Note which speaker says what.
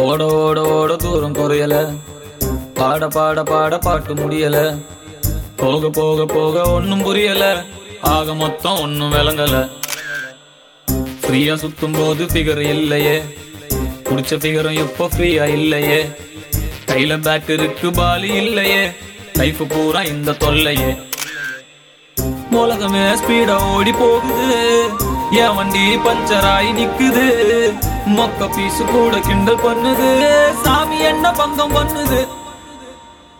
Speaker 1: ஓட ஓட ஓட தூரம் குறையல பாட பாட பாட பாட்டு முடியல போக போக போக ஒன்னும் புரியல ஆக மொத்தம் ஒன்னும் விளங்கல ஃப்ரீயா சுத்தும் போது ஃபிகர் இல்லையே குடிச்ச ஃபிகரும் இப்போ ஃப்ரீயா இல்லையே கையில பேக் இருக்கு பாலி இல்லையே லைஃப் பூரா இந்த தொல்லையே உலகமே ஸ்பீடா ஓடி போகுது என் வண்டி பஞ்சர் ஆகி நிக்குது மொக்க பீஸ் கூட கிண்டல் பண்ணுது சாமி என்ன பங்கம் பண்ணுது